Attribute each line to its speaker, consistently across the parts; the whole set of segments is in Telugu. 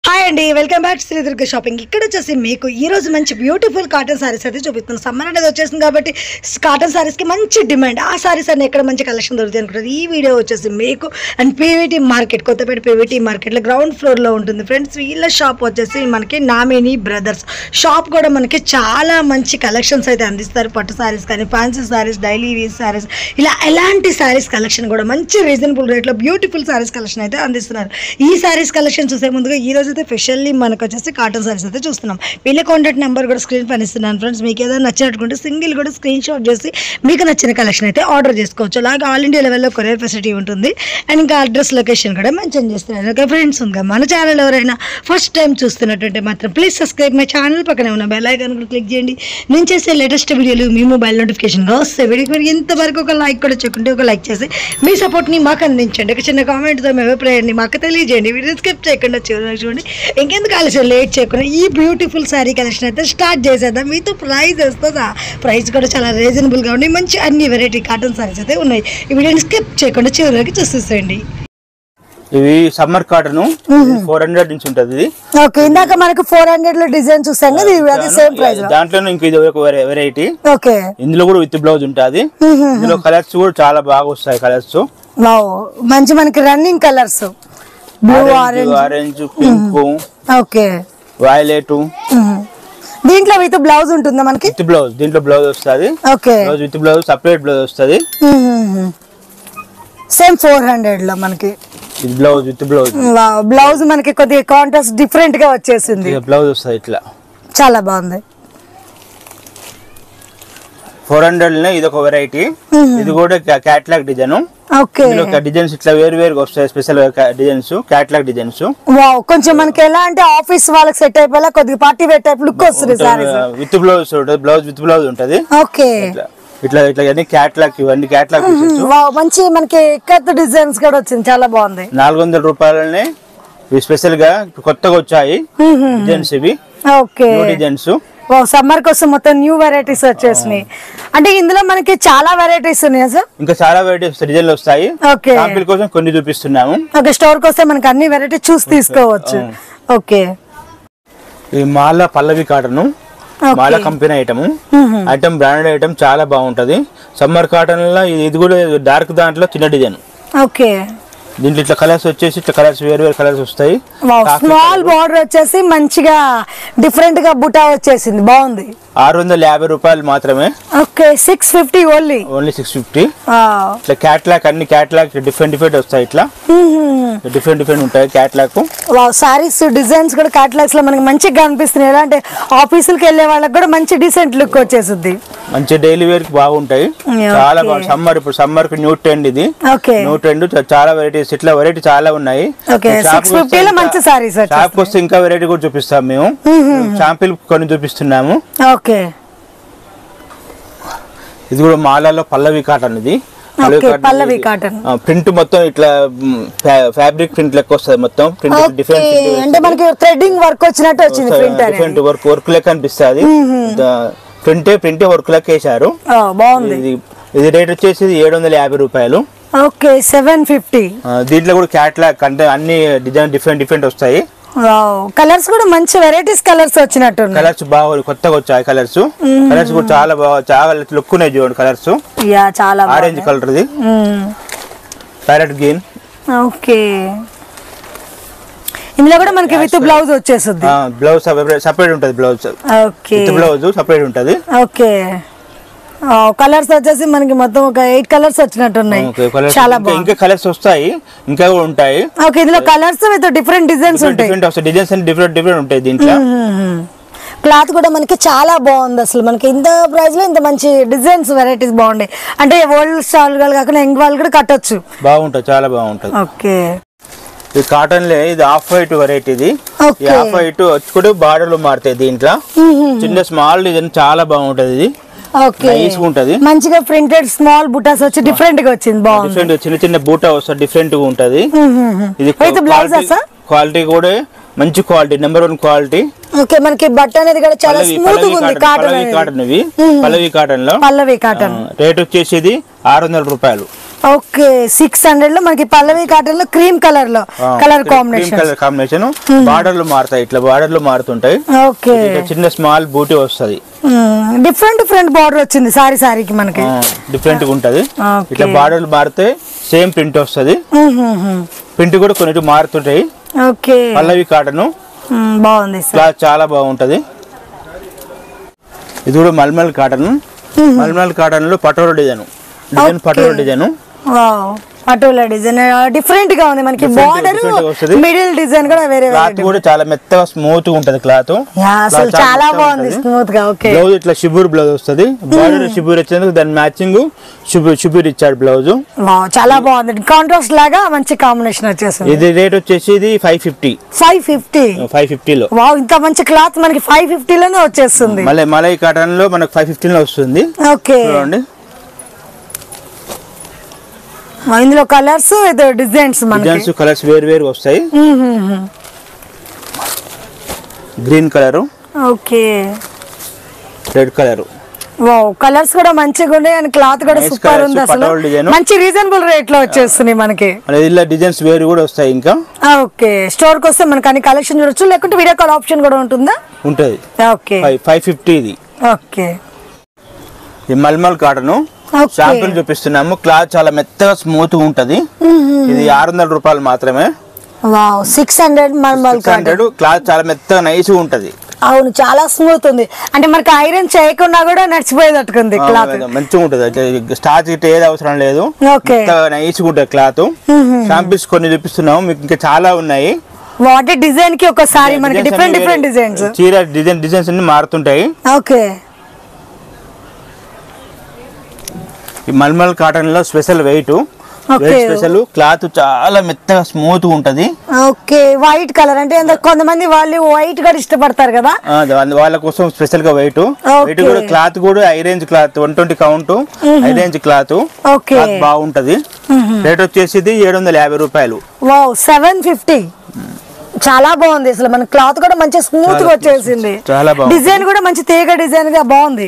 Speaker 1: హాయ్ అండి welcome back Shri Durga shopping ఇక్కడ వచ్చేసి మీకు ఈ రోజు మంచి బ్యూటిఫుల్ కాటన్ సారీస్ అయితే చూపిస్తున్నాను సమ్మర్ అనేది వచ్చేసింది కాబట్టి కాటన్ సారీస్కి మంచి డిమాండ్ ఆ సారీస్ అన్ని ఎక్కడ మంచి కలెక్షన్ దొరుకుతాయి అనుకుంటుంది ఈ వీడియో వచ్చేసి మీకు and PVT market Kothapet PVT మార్కెట్లో గ్రౌండ్ ఫ్లోర్లో ఉంటుంది ఫ్రెండ్స్ వీళ్ళ షాప్ వచ్చేసి మనకి నామినీ బ్రదర్స్ షాప్ కూడా మనకి చాలా మంచి కలెక్షన్స్ అయితే అందిస్తారు పట్టు సారీస్ కానీ ఫ్యాన్సీ సారీస్ డైలీ వీస్ సారీస్ ఇలా ఎలాంటి సారీస్ కలెక్షన్ కూడా మంచి రీజనబుల్ రేట్లో బ్యూటిఫుల్ సారీస్ కలెక్షన్ అయితే అందిస్తున్నారు ఈ సారీస్ కలెక్షన్ చూసే ముందుగా ఈ రోజు అయితే స్పెషల్లీ మనకు వచ్చేసి కాటన్ సారీస్ అయితే చూస్తున్నాం వీళ్ళ కాంటాక్ట్ నెంబర్ కూడా స్క్రీన్ పైన ఇస్తున్నాను ఫ్రెండ్స్ మీకు ఏదైనా నచ్చినట్టుకుంటే సింగిల్ కూడా స్క్రీన్ షాట్ చేసి మీకు నచ్చిన కలెక్షన్ అయితే ఆర్డర్ చేసుకోవచ్చు అలాగే ఆల్ ఇండియా లెవెల్లో కొరియర్ ఫెసిలిటీ ఉంటుంది అండ్ ఇంకా అడ్రస్ లొకేషన్ కూడా మెన్షన్ చేస్తున్నారు ఓకే ఫ్రెండ్స్ ఇంకా మన ఛానల్ ఎవరైనా ఫస్ట్ టైం చూస్తున్నట్టుంటే మాత్రం ప్లీజ్ సబ్స్క్రైబ్ మై ఛానల్ పక్కనే ఉన్న బెల్ ఐకాన్ కూడా క్లిక్ చేయండి నేను చేసే లేటెస్ట్ వీడియోలు మీ మొబైల్ నోటిఫికేషన్గా వస్తాయి వీడియోకి మీరు ఇంతవరకు ఒక లైక్ కూడా చెక్కుంటే ఒక లైక్ చేసి మీ సపోర్ట్ని మాకు అందించండి ఒక చిన్న కామెంట్తో మీ అభిప్రాయాన్ని మాకు తెలియజేయండి వీడియో స్కిప్ చేయకుండా చివరి చూడండి ఇంకెందుకు ఆలస్యం లేట్ చేయకుండా ఈ బ్యూటిఫుల్ శారీ కలెక్షన్ అయితే స్టార్ట్ చేసేద్దాం మీతో ప్రైస్ వస్తుందా ప్రైస్ కూడా చాలా రీజనబుల్గా ఉన్నాయి మంచి అన్ని వెరైటీ కాటన్ సారీస్ అయితే ఉన్నాయి ఈ వీడియోని స్కిప్ చేయకుండా చివరి వరకు చూసేసేయండి
Speaker 2: ఇవి సమ్మర్ కాటన్ ఫోర్ హండ్రెడ్ నుంచి ఉంటది ఇది
Speaker 1: ఓకే ఇందాక మనకు ఫోర్ హండ్రెడ్ లో డిజైన్ చూసాం కదా ఇది అది సేమ్ ప్రైస్
Speaker 2: దాంట్లో ఇంక ఇది ఒక వెరైటీ
Speaker 1: ఓకే
Speaker 2: ఇందులో కూడా విత్ బ్లౌజ్ ఉంటుంది ఇందులో కలర్స్ కూడా చాలా బాగా వస్తాయి కలర్స్
Speaker 1: వావ్ మంచి మనకి running colours blue orange
Speaker 2: orange pink
Speaker 1: okay
Speaker 2: violet
Speaker 1: దీంట్లో విత్ బ్లౌజ్ ఉంటుందా మనకి
Speaker 2: విత్ బ్లౌజ్ దీంట్లో బ్లౌజ్ వస్తుంది
Speaker 1: okay
Speaker 2: blouse with blouse separate blouse వస్తుంది
Speaker 1: సేమ్ ఫోర్ హండ్రెడ్ లో మనకి
Speaker 2: ఇది బ్లౌజ్ విత్ బ్లౌజ్
Speaker 1: బ్లౌజ్ మనకి కొద్దిగా కాంట్రాస్ట్ డిఫరెంట్ గా వచ్చేసింది
Speaker 2: బ్లౌజ్ వస్తుంది ఇట్లా
Speaker 1: చాలా బాగుంది
Speaker 2: ఫోర్ హండ్రెడ్ ఇది ఒక వెరైటీ ఇది కూడా క్యాట్లాగ్ డిజైన్
Speaker 1: ఓకే
Speaker 2: ఇందులో డిజైన్స్ ఇట్లా వేరు వేరుగా వస్తాయి special designs catalogue designs
Speaker 1: wow కొంచెం మనకి ఎలా అంటే ఆఫీస్ వాళ్ళకి సెట్ అయిపోయేలా కొద్దిగా పార్టీ వేర్ టైప్ లుక్ వస్తుంది సారీస్
Speaker 2: విత్ బ్లౌజ్ ఉంటుంది బ్లౌజ్ విత్ బ్లౌజ్ ఉంటుంది
Speaker 1: ఓకే
Speaker 2: ఇట్లా ఇట్లా ఇట్లా అన్ని క్యాట్లాగ్ ఇవన్నీ క్యాట్లాగ్ పీసెస్
Speaker 1: వావ్ మంచి మనకి ఎక్కత్ డిజైన్స్ కూడా వచ్చింది చాలా బాగుంది
Speaker 2: నాలుగు వందల రూపాయలనే ఇవి స్పెషల్ గా ఇప్పుడు కొత్తగా వచ్చాయి డిజైన్స్ ఇవి
Speaker 1: okay
Speaker 2: new designs
Speaker 1: wow summer కోసం మొత్తం న్యూ వెరైటీస్ వచ్చేసినాయి అంటే ఇందులో మనకి చాలా వెరైటీస్ ఉన్నాయా సార్
Speaker 2: ఇంకా చాలా వెరైటీస్ డిజైన్లు వస్తాయి
Speaker 1: ఓకే
Speaker 2: శాంపిల్ కోసం కొన్ని చూపిస్తున్నాము
Speaker 1: ఓకే స్టోర్ కి వస్తే మనకి అన్ని వెరైటీ చూసి తీసుకోవచ్చు ఓకే
Speaker 2: ఈ Mala Pallavi cotton Mala company item item branded item చాలా బాగుంటది సమ్మర్ కాటన్ లో ఇది ఇది కూడా డార్క్ దాంట్లో చిన్న డిజైన్
Speaker 1: ఓకే
Speaker 2: దీంట్లో ఇట్లా కలర్స్ వచ్చేసి ఇట్లా కలర్స్ వేరు వేరు కలర్స్ వస్తాయి
Speaker 1: స్మాల్ బార్డర్ వచ్చేసి మంచిగా డిఫరెంట్ గా బుటా వచ్చేసింది బాగుంది
Speaker 2: ఆరు వందల యాభై రూపాయలు మాత్రమే
Speaker 1: okay six fifty only
Speaker 2: only six fifty ఇట్లా క్యాట్లాగ్ అన్ని క్యాట్లాగ్ డిఫరెంట్ డిఫరెంట్ వస్తాయి ఇట్లా డిఫరెంట్ డిఫరెంట్ ఉంటాయి క్యాట్లాగ్
Speaker 1: వావ్ సారీస్ డిజైన్స్ కూడా క్యాటలాగ్స్ లో మనకి మంచిగా కనిపిస్తున్నాయి ఎలా అంటే ఆఫీసులకు వెళ్ళే వాళ్ళకి కూడా మంచి డీసెంట్ లుక్ వచ్చేసింది
Speaker 2: మంచి డైలీ వేర్ కి బాగుంటాయి
Speaker 1: Yeah,
Speaker 2: చాలా
Speaker 1: okay.
Speaker 2: బాగా సమ్మర్ ఇప్పుడు సమ్మర్ కి న్యూ ట్రెండ్ ఇది
Speaker 1: ఓకే
Speaker 2: న్యూ ట్రెండ్ చాలా వెరైటీస్ ఇట్లా వెరైటీ చాలా ఉన్నాయి
Speaker 1: Okay,
Speaker 2: షాప్కి
Speaker 1: 650
Speaker 2: వస్తే
Speaker 1: లో
Speaker 2: ఇంకా-
Speaker 1: మంచి sarees వచ్చేస్తాయి.
Speaker 2: షాప్కి వస్తే ఇంకా వెరైటీ కూడా చూపిస్తాం మేము శాంపిల్ కొన్ని చూపిస్తున్నాము
Speaker 1: ఓకే
Speaker 2: ఇది కూడా మాలాలో పల్లవి కాటన్ ఇది
Speaker 1: ఓకే పల్లవి కాటన్
Speaker 2: ప్రింట్ మొత్తం ఇట్లా ఫ్యాబ్రిక్ ప్రింట్ లెక్క వస్తుంది మొత్తం ప్రింట్
Speaker 1: ఓకే
Speaker 2: డిఫరెంట్
Speaker 1: అంటే మనకి థ్రెడ్డింగ్ వర్క్ వచ్చినట్టు వచ్చింది ప్రింట్ అనేది
Speaker 2: డిఫరెంట్ వర్క్ వర్క్ లెక్క అనిపిస్తుంది ప్రింటే ప్రింటే వర్క్ లెక్క వేశారు
Speaker 1: ఓ, బాగుంది
Speaker 2: ఇది ఇది రేట్ వచ్చేసి ఏడు వందల యాభై రూపాయలు
Speaker 1: ఓకే సెవెన్ ఫిఫ్టీ
Speaker 2: ఆ, దీంట్లో కూడా క్యాట్లాగ్ అంటే అన్ని డిజైన్ డిఫరెంట్ డిఫరెంట్ వస్తాయి
Speaker 1: కలర్స్ కూడా మంచి వెరైటీస్ కలర్స్ వచ్చినట్టు
Speaker 2: కలర్స్ బాగా కొత్తగా వచ్చాయి కలర్స్ కలర్స్ కూడా చాలా బాగా చాలా లుక్ ఉన్నాయి చూడండి కలర్స్
Speaker 1: యా చాలా
Speaker 2: ఆరెంజ్ కలర్ ఇది ప్యారెట్ గ్రీన్
Speaker 1: ఓకే ఇందులో కూడా మనకి విత్ బ్లౌజ్ వచ్చేస్తుంది
Speaker 2: బ్లౌజ్ సపరేట్ ఉంటుంది blouse
Speaker 1: okay
Speaker 2: with blouse separate ఉంటుంది
Speaker 1: ఓకే కలర్స్ వచ్చేసి మనకి మొత్తం ఒక ఎయిట్ కలర్స్ వచ్చినట్టున్నాయి
Speaker 2: ఓకే, colours
Speaker 1: చాలా
Speaker 2: ఇంకా-
Speaker 1: బాగుంది
Speaker 2: ఇంకా కలర్స్ వస్తాయి ఇంకా కూడా ఉంటాయి
Speaker 1: ఓకే ఇందులో కలర్స్ విత్ డిఫరెంట్ డిజైన్స్ ఉంటాయి
Speaker 2: డిఫరెంట్ వస్తాయి డిజైన్స్ అన్ని డిఫరెంట్ డిఫరెంట్ ఉంటాయి దీంట్లో
Speaker 1: క్లాత్ కూడా మనకి చాలా బాగుంది అసలు మనకి ఇంత ప్రైస్ లో ఇంత మంచి డిజైన్స్ వెరైటీస్ బాగున్నాయి అంటే ఓల్డ్ స్టాల్ కాకుండా యంగ్ వాళ్ళు కూడా కట్టొచ్చు
Speaker 2: బాగుంటుంది చాలా బాగుంటుంది
Speaker 1: ఓకే
Speaker 2: ఇది కాటన్ లే ఇది ఆఫ్ వైట్ వెరైటీ ఇది ఈ
Speaker 1: ఓకే
Speaker 2: ఆఫ్ వైట్ వచ్చి కూడా బార్డర్లు మారుతాయి దీంట్లో చిన్న స్మాల్ డిజైన్ చాలా బాగుంటది ఇది
Speaker 1: ఓకే
Speaker 2: నైస్ ఉంటది
Speaker 1: మంచిగా ప్రింటెడ్ స్మాల్ బుటాస్ వచ్చి డిఫరెంట్ గా వచ్చింది బాగుంది
Speaker 2: డిఫరెంట్ చిన్న చిన్న బూటా వస్తుంది డిఫరెంట్ గా ఉంటది ఇది
Speaker 1: With blouses, sir?
Speaker 2: క్వాలిటీ కూడా మంచి quality number one quality
Speaker 1: okay మనకి బట్ట అనేది కూడా చాలా
Speaker 2: పల్లవి
Speaker 1: స్మూత్
Speaker 2: పల్లవి
Speaker 1: ఉంది
Speaker 2: కాటన్
Speaker 1: కాటన్
Speaker 2: పల్లవి
Speaker 1: అనేది
Speaker 2: కాటన్ ఇవి పల్లవి కాటన్ లో
Speaker 1: పల్లవి కాటన్
Speaker 2: రేట్ వచ్చేసి ఇది ఆరు వందల రూపాయలు
Speaker 1: ఓకే సిక్స్ హండ్రెడ్ లో మనకి పల్లవి కాటన్ లో క్రీమ్ కలర్ లో కలర్ కాంబినేషన్
Speaker 2: కలర్ కాంబినేషన్ బార్డర్లు మారుతాయి ఇట్లా బార్డర్లు మారుతుంటాయి
Speaker 1: ఓకే
Speaker 2: ఇట్లా చిన్న స్మాల్ బూటీ వస్తది
Speaker 1: డిఫరెంట్ డిఫరెంట్ బార్డర్ వచ్చింది సారీ సారీకి మనకి
Speaker 2: డిఫరెంట్ గా ఉంటది
Speaker 1: Okay.
Speaker 2: ఇట్లా బార్డర్లు మారితే సేమ్ ప్రింట్ వస్తది ప్రింట్ కూడా కొన్నిటి మారుతుంటాయి
Speaker 1: ఓకే
Speaker 2: పల్లవి కాటన్
Speaker 1: బాగుంది సార్
Speaker 2: క్లాత్ చాలా బాగుంటది ఇది కూడా మల్మల్ కాటన్ మల్మల్ కాటన్ లో patola design design patola design
Speaker 1: wow patola design different గా ఉంది మనకి
Speaker 2: Different-
Speaker 1: బార్డర్
Speaker 2: different గా వస్తది.
Speaker 1: మిడిల్ డిజైన్ కూడా వేరే
Speaker 2: క్లాత్
Speaker 1: వేరే
Speaker 2: కూడా చాలా మెత్తగా స్మూత్ గా ఉంటది క్లాత్
Speaker 1: యా, అసలు చాలా బాగుంది స్మూత్ గా ఓకే
Speaker 2: బ్లౌజ్ ఇట్లా షిబూర్ బ్లౌజ్ వస్తది బార్డర్ షిబూర్ వచ్చినందుకు దాని మ్యాచింగ్ షిబూర్ షిబూర్ ఇచ్చాడు బ్లౌజ్
Speaker 1: వావ్ చాలా బాగుంది కాంట్రాస్ట్ లాగా మంచి కాంబినేషన్ వచ్చేసింది
Speaker 2: ఇది రేట్ వచ్చేసి ఇది ఫైవ్ ఫిఫ్టీ
Speaker 1: ఫైవ్ ఫిఫ్టీ
Speaker 2: ఫైవ్ ఫిఫ్టీలో
Speaker 1: వావ్ ఇంత మంచి క్లాత్ మనకి ఫైవ్ ఫిఫ్టీ లోనే వచ్చేస్తుంది
Speaker 2: మళ్ళీ మలై కాటన్ లో మనకు ఫైవ్ ఫిఫ్టీలో వస్తుంది
Speaker 1: ఓకే
Speaker 2: చూడండి
Speaker 1: ఇందులో కలర్స్ ఇది డిజైన్స్ మనకి
Speaker 2: డిజైన్స్ కలర్స్ వేరు వేరు వస్తాయి green colour
Speaker 1: okay
Speaker 2: red colour
Speaker 1: wow colours కూడా మంచిగా ఉన్నాయి అండ్ క్లాత్ కూడా
Speaker 2: Nice
Speaker 1: సూపర్
Speaker 2: colours,
Speaker 1: ఉంది అసలు
Speaker 2: పటోలా design.
Speaker 1: మంచి రీజనబుల్ రేట్ లో వచ్చేస్తున్నాయి మనకి
Speaker 2: మళ్ళీ ఇలా డిజైన్స్ వేరు కూడా వస్తాయి ఇంకా
Speaker 1: ఓకే స్టోర్ కి వస్తే మనకి అన్ని కలెక్షన్ చూడొచ్చు లేకుంటే వీడియో కాల్ ఆప్షన్ కూడా ఉంటుందా
Speaker 2: ఉంటది
Speaker 1: ఓకే
Speaker 2: ఫైవ్ ఫైవ్ ఫిఫ్టీ ఇది
Speaker 1: ఓకే
Speaker 2: ఈ మల్మల్ కాటన్
Speaker 1: ఓకే
Speaker 2: శాంపిల్ చూపిస్తున్నాము క్లాత్ చాలా మెత్తగా స్మూత్ ఉంటది ఇది ఆరు వందల రూపాయలు మాత్రమే
Speaker 1: wow six hundred mulmul
Speaker 2: six hundred cloth చాలా మెత్తగా నైస్ ఉంటది
Speaker 1: అవును చాలా స్మూత్ ఉంది అంటే మనకి ఐరన్ చేయకుండా కూడా నడిచిపోయేటట్టుకుంది క్లాత్
Speaker 2: మంచిగా ఉంటది స్టార్చ్ గిట్ట ఏది అవసరం లేదు
Speaker 1: ఓకే
Speaker 2: నైస్ ఉంటది క్లాత్ శాంపిల్స్ కొన్ని చూపిస్తున్నాము మీకు ఇంకా చాలా ఉన్నాయి
Speaker 1: వాటి డిజైన్ కి ఒకసారి మనకి
Speaker 2: Designs
Speaker 1: డిఫరెంట్
Speaker 2: అన్ని
Speaker 1: డిఫరెంట్
Speaker 2: వేరే-
Speaker 1: డిజైన్స్
Speaker 2: చీర డిజైన్ డిజైన్స్ అన్ని మారుతుంటాయి
Speaker 1: ఓకే
Speaker 2: ఈ మల్మల్ కాటన్ లో special weight
Speaker 1: Okay.
Speaker 2: Special cloth చాలా మెత్తగా స్మూత్ ఉంటది
Speaker 1: ఓకే వైట్ కలర్ అంటే ఎంత- కొంతమంది వాళ్ళు వైట్ కూడా ఇష్టపడతారు కదా
Speaker 2: ఆ, దా- వాళ్ళ కోసం స్పెషల్ గా వెయిట్ వెయిట్ కూడా క్లాత్ కూడా ఐ range cloth one twenty count ఐ రేంజ్ క్లాత్
Speaker 1: ఓకే
Speaker 2: క్లాత్ బాగుంటది రేట్ వచ్చేసి ఇది ఏడు వందల యాభై రూపాయలు
Speaker 1: వావ్ సెవెన్ ఫిఫ్టీ చాలా బాగుంది అసలు మన క్లాత్ కూడా మంచి స్మూత్ గా వచ్చేసింది
Speaker 2: చాలా బాగుంది.
Speaker 1: డిజైన్ కూడా మంచి తీగ డిజైన్ గా బాగుంది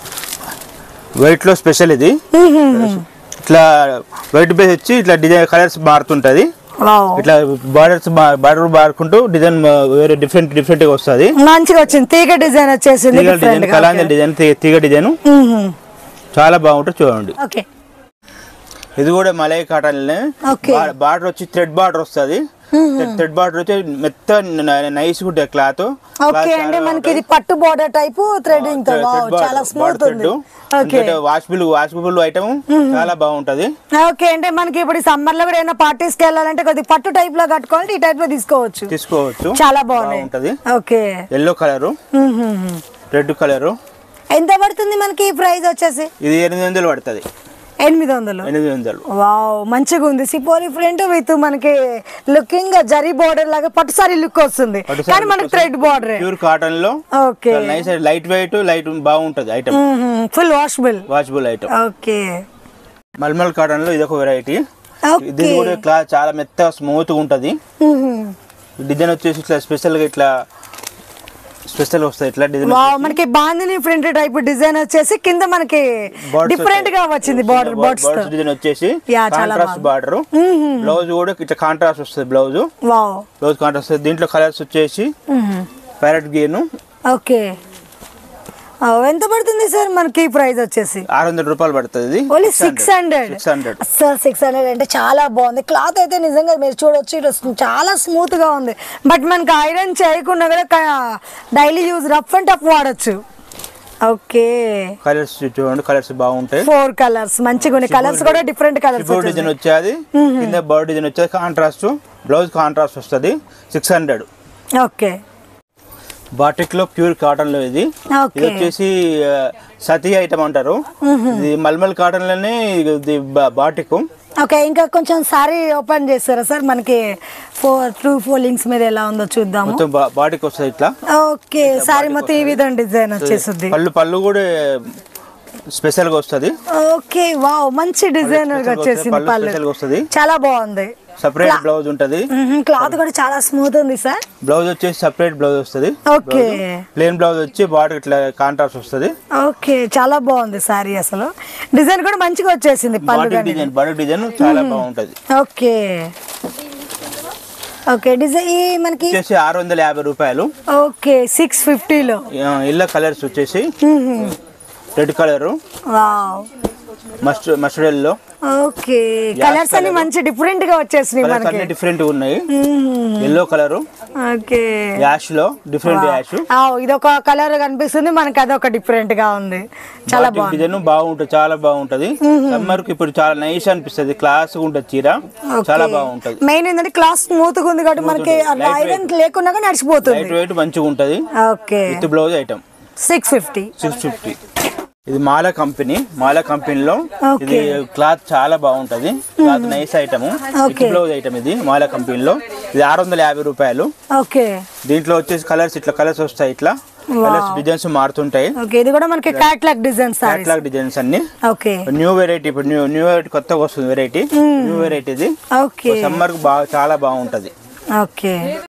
Speaker 2: వెయిట్ లో స్పెషల్ ఇది ఇట్లా వైట్ బేస్ వచ్చి ఇట్లా డిజైన్ కలర్స్ మారుతుంటది
Speaker 1: వావ్
Speaker 2: ఇట్లా బార్డర్స్ బార్డర్ మారుకుంటూ డిజైన్ వేరే డిఫరెంట్ డిఫరెంట్ గా వస్తుంది
Speaker 1: మంచిగా వచ్చింది తీగ డిజైన్ వచ్చేసింది
Speaker 2: తీగ
Speaker 1: different
Speaker 2: డిజైన్
Speaker 1: గా.
Speaker 2: కలాంజల్ డిజైన్ తీ- తీగ డిజైన్
Speaker 1: మ్మ్.
Speaker 2: చాలా బాగుంటుంది చూడండి
Speaker 1: ఓకే
Speaker 2: ఇది కూడా మలై కాటన్
Speaker 1: Okay.
Speaker 2: బార్డర్ వచ్చి థ్రెడ్ బార్డర్ వస్తుంది థ్రెడ్ బార్డర్ వచ్చి మెత్త నైస్ ఉంటుంది క్లాత్
Speaker 1: ఓకే అంటే మనకి ఇది పట్టు బోర్డర్ టైపు థ్రెడింగ్ తో వావ్ చాలా స్మూత్ ఉంది ఓకే
Speaker 2: వాషబుల్ వాషబుల్ ఐటమ్ చాలా బాగుంటది
Speaker 1: ఓకే అంటే మనకి ఇప్పుడు సమ్మర్ లో కూడా ఏమైనా పార్టీస్ కి వెళ్ళాలంటే కొద్దిగా పట్టు టైప్ లో కట్టుకోవాలి ఈ టైప్ లో తీసుకోవచ్చు
Speaker 2: తీసుకోవచ్చు
Speaker 1: చాలా బాగున్నాయి
Speaker 2: బాగుంటది
Speaker 1: ఓకే
Speaker 2: ఎల్లో కలరు
Speaker 1: మ్మ్.
Speaker 2: రెడ్ కలరు
Speaker 1: ఎంత పడుతుంది మనకి ప్రైస్ వచ్చేసి
Speaker 2: ఇది ఎనిమిది వందలు పడుతుంది
Speaker 1: ఎనిమిది వందలు
Speaker 2: ఎనిమిది వందలు
Speaker 1: వావ్ మంచిగా ఉంది సిపోరి ప్రింట్ విత్ మనకి లుకింగ్ జరీ బోర్డర్ లాగా పట్టు సారీ లుక్ వస్తుంది
Speaker 2: పట్టు
Speaker 1: కానీ మనకి థ్రెడ్ బోర్డర్
Speaker 2: ప్యూర్ కాటన్ లో
Speaker 1: okay
Speaker 2: nice light weight light బాగుంటది item
Speaker 1: full washable
Speaker 2: washable item
Speaker 1: okay
Speaker 2: mulmul cotton లో ఇది ఒక వెరైటీ
Speaker 1: ఓకే
Speaker 2: ఇది కూడా క్లాత్ చాలా మెత్తగా స్మూత్ ఉంటది డిజైన్ వచ్చేసి ఇట్లా స్పెషల్ గా ఇట్లా స్పెషల్ వస్తుంది ఇట్లా డిజైన్
Speaker 1: వావ్ మనకి బాందిని ప్రింట్ టైప్ డిజైన్ వచ్చేసి కింద మనకి డిఫరెంట్ గా వచ్చింది బార్డర్ బర్డ్స్ తో
Speaker 2: డిజైన్ వచ్చేసి
Speaker 1: Yeah, చాలా
Speaker 2: కాంట్రాస్ట్ బార్డర్ బ్లౌజ్ కూడా ఇట్లా కాంట్రాస్ట్ వస్తుంది బ్లౌజ్
Speaker 1: వావ్
Speaker 2: బ్లౌజ్ కాంట్రాస్ట్ వస్తుంది దీంట్లో కలర్స్ వచ్చేసి ప్యారెట్ గేను
Speaker 1: ఓకే ఎంత పడుతుంది సార్ మనకి ప్రైస్ వచ్చేసి
Speaker 2: ఆరు వందల రూపాయలు పడుతుంది ఇది
Speaker 1: only six hundred
Speaker 2: six hundred
Speaker 1: అసలు సిక్స్ హండ్రెడ్ అంటే చాలా బాగుంది క్లాత్ అయితే నిజంగా మీరు చూడొచ్చు ఇటు వస్తుంది. చాలా స్మూత్ గా ఉంది బట్ మనకి ఐరన్ చేయకుండా కూడా daily use rough and tough వాడచ్చు ఓకే
Speaker 2: కలర్స్ చూడండి కలర్స్ బాగుంటాయి
Speaker 1: ఫోర్ కలర్స్ మంచిగా ఉన్నాయి కలర్స్ కూడా డిఫరెంట్ కలర్స్
Speaker 2: షిబోర్డ్ డిజైన్ వచ్చేది కింద బర్డ్ డిజైన్ వచ్చేది కాంట్రాస్ట్ బ్లౌజ్ కాంట్రాస్ట్ వస్తుంది సిక్స్ హండ్రెడ్
Speaker 1: ఓకే
Speaker 2: బాటిక్ లో ప్యూర్ కాటన్ లో ఇది ఇది
Speaker 1: ఓకే
Speaker 2: వచ్చేసి ఆ, సతీ ఐటమ్ అంటారు ఇది మల్మల్ కాటన్ లోనే ఇది బా- బాటిక్
Speaker 1: ఓకే ఇంకా కొంచెం సారీ ఓపెన్ చేస్తారా సార్ మనకి ఫోర్ టూ ఫోల్డింగ్స్ మీద ఎలా ఉందో చూద్దాము
Speaker 2: మొత్తం బా- బాటిక్ వస్తుంది ఇట్లా
Speaker 1: ఓకే సారీ మొత్తం ఈ విధంగా డిజైన్ వచ్చేస్తుంది
Speaker 2: పళ్ళు పళ్ళు కూడా స్పెషల్ గా వస్తుంది
Speaker 1: ఓకే వావ్ మంచి డిజైనర్ గా వచ్చేసింది
Speaker 2: పళ్ళు
Speaker 1: పళ్ళు
Speaker 2: స్పెషల్ గా వస్తుంది
Speaker 1: చాలా బాగుంది
Speaker 2: సపరేట్ బ్లౌజ్ ఉంటది
Speaker 1: క్లాత్ కూడా చాలా స్మూత్ ఉంది సార్
Speaker 2: బ్లౌజ్ వచ్చేసి సపరేట్ బ్లౌజ్ వస్తుంది
Speaker 1: ఓకే
Speaker 2: ప్లేన్ బ్లౌజ్ వచ్చి బార్డర్ ఇట్లా కాంట్రాస్ట్ వస్తుంది
Speaker 1: ఓకే చాలా బాగుంది సారీ అసలు డిజైన్ కూడా మంచిగా వచ్చేసింది పళ్ళు
Speaker 2: బాటిక్
Speaker 1: కానీ
Speaker 2: డిజైన్ బాటిక్ డిజైన్ చాలా బాగుంటది
Speaker 1: ఓకే ఓకే డిజైన్ ఈ మనకి
Speaker 2: వచ్చేసి ఆరు వందల యాభై రూపాయలు
Speaker 1: ఓకే సిక్స్ ఫిఫ్టీలో
Speaker 2: ఇళ్ళ కలర్స్ వచ్చేసి red colour
Speaker 1: wow
Speaker 2: mustard mustard yellow
Speaker 1: okay colours అన్ని మంచి డిఫరెంట్ గా వచ్చేసినాయి
Speaker 2: కలర్స్
Speaker 1: మనకి
Speaker 2: అన్ని డిఫరెంట్ ఉన్నాయి ఎల్లో కలర్
Speaker 1: ఓకే
Speaker 2: యాష్ లో డిఫరెంట్ యాష్
Speaker 1: ఆ, ఇదొక కలర్ కనిపిస్తుంది మనకి అదొక డిఫరెంట్ గా ఉంది చాలా బాగుంది
Speaker 2: డిజైన్ బాగుంటది చాలా బాగుంటది సమ్మర్ కి ఇప్పుడు చాలా నైస్ అనిపిస్తది క్లాస్ ఉంటది చీర చాలా బాగుంటది
Speaker 1: మెయిన్ ఏంటంటే క్లాస్ స్మూత్ గా ఉంది కాబట్టి మనకి ఐరన్ లేకున్నా కానీ నడిచిపోతుంది
Speaker 2: లైట్ వెయిట్ మంచిగా ఉంటది
Speaker 1: okay
Speaker 2: with blouse item
Speaker 1: six fifty
Speaker 2: six fifty ఇది మాల కంపెనీ మాల కంపెనీలో
Speaker 1: Okay.
Speaker 2: ఇది క్లాత్ చాలా బాగుంటది cloth nice item with blouse item ఇది మాల కంపెనీలో ఇది ఆరు వందల యాభై రూపాయలు
Speaker 1: ఓకే
Speaker 2: దీంట్లో వచ్చేసి కలర్స్ ఇట్లా కలర్స్ వస్తాయి ఇట్లా కలర్స్ డిజైన్స్ మారుతుంటాయి
Speaker 1: ఓకే ఇది కూడా మనకి catalogue design saris
Speaker 2: catalogue designs అన్ని
Speaker 1: ఓకే
Speaker 2: న్యూ వెరైటీ ఇప్పుడు న్యూ న్యూ వెరైటీ కొత్తగా వస్తుంది వెరైటీ న్యూ వెరైటీ ఇది
Speaker 1: ఓకే
Speaker 2: సమ్మర్ కి బాగా చాలా బాగుంటది
Speaker 1: ఓకే